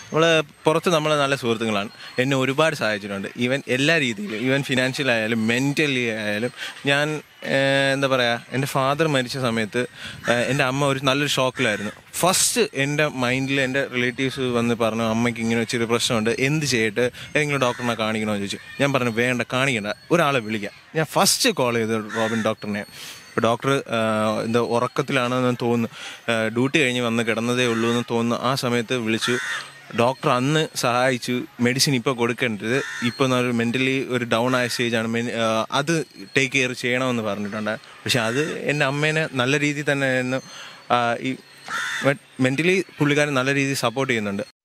നമ്മൾ പുറത്ത് നമ്മൾ നല്ല സുഹൃത്തുക്കളാണ് എന്നെ ഒരുപാട് സഹായിച്ചിട്ടുണ്ട് ഈവൻ എല്ലാ രീതിയിലും ഈവൻ ഫിനാൻഷ്യൽ ആയാലും മെൻ്റലി ആയാലും ഞാൻ ഏഹ്, എന്താ പറയുക എൻ്റെ ഫാദർ മരിച്ച സമയത്ത് ഏഹ്, എൻ്റെ അമ്മ ഒരു നല്ലൊരു ഷോക്കിലായിരുന്നു ഫസ്റ്റ് എൻ്റെ മൈൻഡിൽ എൻ്റെ റിലേറ്റീവ്സ് വന്ന് പറഞ്ഞു അമ്മയ്ക്ക് ഇങ്ങനെ ചെറിയ പ്രശ്നമുണ്ട് എന്ത് ചെയ്തിട്ട് ഏതെങ്കിലും ഡോക്ടറിനെ കാണിക്കണോ എന്ന് ചോദിച്ചു ഞാൻ പറഞ്ഞു വേണ്ട കാണിക്കണ്ട ഒരാളെ വിളിക്കാം ഞാൻ ഫസ്റ്റ് കോൾ ചെയ്ത് റോബിൻ ഡോക്ടറിനെ ഇപ്പോൾ ഡോക്ടർ എന്താ ഉറക്കത്തിലാണെന്ന് തോന്നുന്നു ഡ്യൂട്ടി കഴിഞ്ഞ് വന്ന് കിടന്നതേ ഉള്ളൂ എന്ന് തോന്നുന്നു ആ സമയത്ത് വിളിച്ചു ഡോക്ടർ അന്ന് സഹായിച്ചു മെഡിസിൻ ഇപ്പോൾ കൊടുക്കേണ്ടത് ഇപ്പോൾ ഒരു മെൻ്റലി ഒരു ഡൗൺ ആയ സ്റ്റേജാണ് മെൻ- ആ, അത് ടേക്ക് കെയർ ചെയ്യണമെന്ന് പറഞ്ഞിട്ടുണ്ട് പക്ഷെ അത് എൻ്റെ അമ്മേനെ നല്ല രീതിയിൽ തന്നെ ആയിരുന്നു ആ, ഈ മെൻ്റലി പുള്ളിക്കാരൻ നല്ല രീതിയിൽ സപ്പോർട്ട് ചെയ്യുന്നുണ്ട്